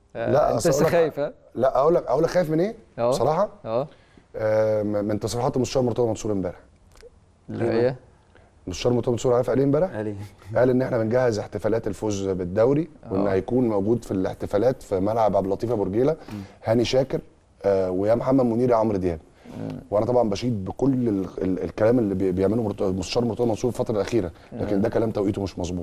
آه، لا، انت أصل لسه أقول لك- خايف ها لا اقول لك اقول لك خايف من ايه؟ أه. بصراحه اه آه، من تصريحات المستشار مرتضى منصور امبارح اللي هي المستشار مرتضى منصور عارف قال ايه امبارح؟ قال ايه؟ قال ان احنا بنجهز احتفالات الفوز بالدوري وان آه. هيكون موجود في الاحتفالات في ملعب عبد اللطيف ابو رجيله هاني شاكر آه، ويا محمد منير يا عمرو دياب وانا طبعا بشيد بكل ال ال الكلام اللي بي- بيعمله مرت- المستشار مرتضى منصور الفتره الاخيره لكن ده كلام توقيته مش مظبوط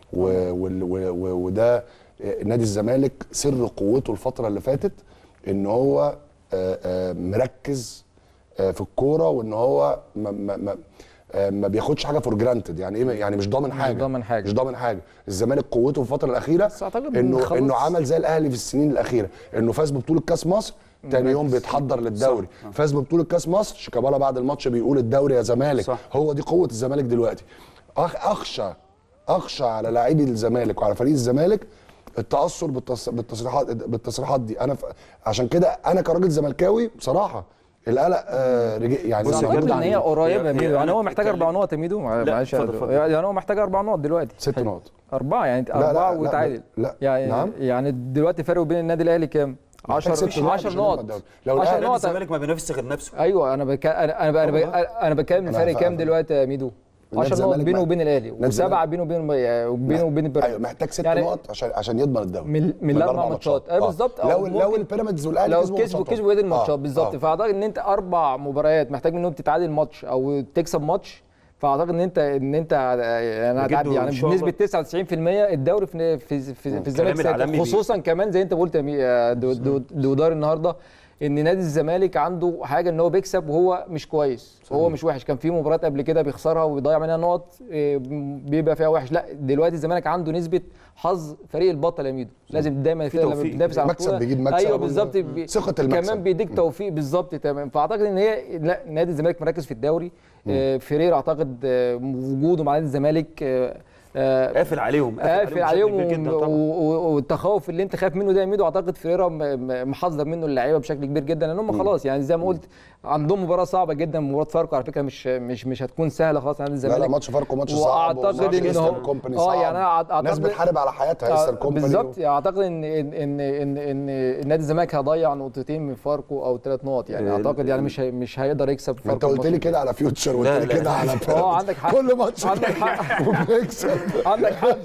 و- وال- و- و- وده آه، نادي الزمالك سر قوته الفتره اللي فاتت ان هو آه، آه، مركز آه، في الكوره وان هو ما ما ما آه، ما بياخدش حاجه فور جرانتد يعني ايه يعني مش ضامن حاجه ضامن حاجة. مش ضامن حاجه الزمالك قوته في الفتره الاخيره بس أعتقد انه خلاص. انه عمل زي الاهلي في السنين الاخيره انه فاز ببطوله كاس مصر تاني يوم بيتحضر للدوري فاز ببطوله كاس مصر شيكابالا بعد الماتش بيقول الدوري يا زمالك صح. هو دي قوه الزمالك دلوقتي أخ اخشى اخشى على لاعبي الزمالك وعلى فريق الزمالك التاثر بالتص... بالتصريحات بالتصريحات دي انا ف... عشان كده انا كراجل زملكاوي بصراحه القلق آه رجع يعني بص بس يا اعتقد جدع، ان هي قريبه هي- يا هي ميدو يعني أنا هو محتاج بتكلم- اربع نقط يا ميدو لا، معلش اتفضل، اتفضل. يعني هو محتاج اربع نقط دلوقتي ست نقط اربعه يعني لا، لا، اربعه لا، وتعادل لا، يعني نعم. يعني دلوقتي فرق بين النادي الاهلي كام؟ محتاج ست 10 نقط 10 عشان يبقى نقط الدوري. لو 10 الأهلي- نادي نقط الزمالك ما بينافسش غير نفسه ايوه انا بك... انا انا انا, انا بتكلم أنا الفرق فاهم. كام دلوقتي يا ميدو؟ نادي 10 نقط الزمالك بينه ما- وبين الاهلي نادي وسبعه الزمالك- بينه وبين وبينه وبين ايوه البيراميدز محتاج ست يعني نقط عشان عشان يضمن الدوري من من الاربع ماتشات ايوه آه. بالظبط أو لو لو ممكن- البيراميدز والاهلي لو كسبوا كسبوا ماتشاتهم. كسبوا هي دي الماتشات آه، بالظبط آه. فاعتقد ان انت اربع مباريات محتاج منهم تتعادل ماتش او تكسب ماتش فاعتقد ان انت ان انت يعني بجد هتعدي يعني إن شاء الله. بنسبه 99% الدوري في في في, في الزمالك الكلام العالمي ساعتها. بي- خصوصا كمان زي انت قلت يا مي- يا دو- دو- دودار النهارده ان نادي الزمالك عنده حاجه ان هو بيكسب وهو مش كويس هو مش وحش كان في مباريات قبل كده بيخسرها وبيضيع منها نقط إيه، بيبقى فيها وحش لا دلوقتي الزمالك عنده نسبه حظ فريق البطل يا ميدو لازم دايما كده لما توفيق. بتنافس على مكسب البطولة- بيجيب مكسب. ايوه بالظبط بي- ثقة المكسب. كمان بيديك توفيق بالظبط تمام فاعتقد ان هي لا نادي الزمالك مركز في الدوري آه، فيريرا اعتقد آه، وجوده مع نادي الزمالك آه، آه، قافل عليهم قافل عليهم بشكل كبير جدا و- طبعا و- والتخوف اللي انت خايف منه ده يا ميدو اعتقد فيريرا م- م- محذر منه اللعيبه بشكل كبير جدا لان هم خلاص يعني زي ما قلت عندهم مباراه صعبه جدا مباراه فاركو على فكره مش مش مش هتكون سهله خلاص على نادي لا الزمالك لا ماتش فاركو ماتش صعب واعتقد وماتش ان إيسترن هو كومباني اه صعب. يعني انا أعت- ناس اعتقد بتحارب على حياتها ايسترن كومباني بالظبط اعتقد ان ان ان ان, إن نادي الزمالك هيضيع نقطتين من فاركو او ثلاث نقط يعني ال- اعتقد يعني مش هي مش هيقدر يكسب ما انت فاركو قلت لي الماتش كده على فيوتشر لا، وقلت لي لا. كده على اه بيراميدز. عندك حق كل ماتش عندك حق وبنكسب عندك حق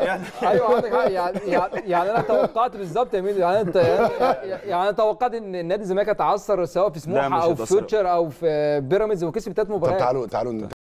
ايوه عندك حق يعني يعني, يعني انا توقعت بالظبط يا ميدو يعني انت يعني, يعني انا توقعت ان نادي الزمالك هيتعثر سواء في لا، سموحه مش او في هيتأثر. فيوتشر او في بيراميدز وكسب ثلاث طب مباريات تعالوا تعالوا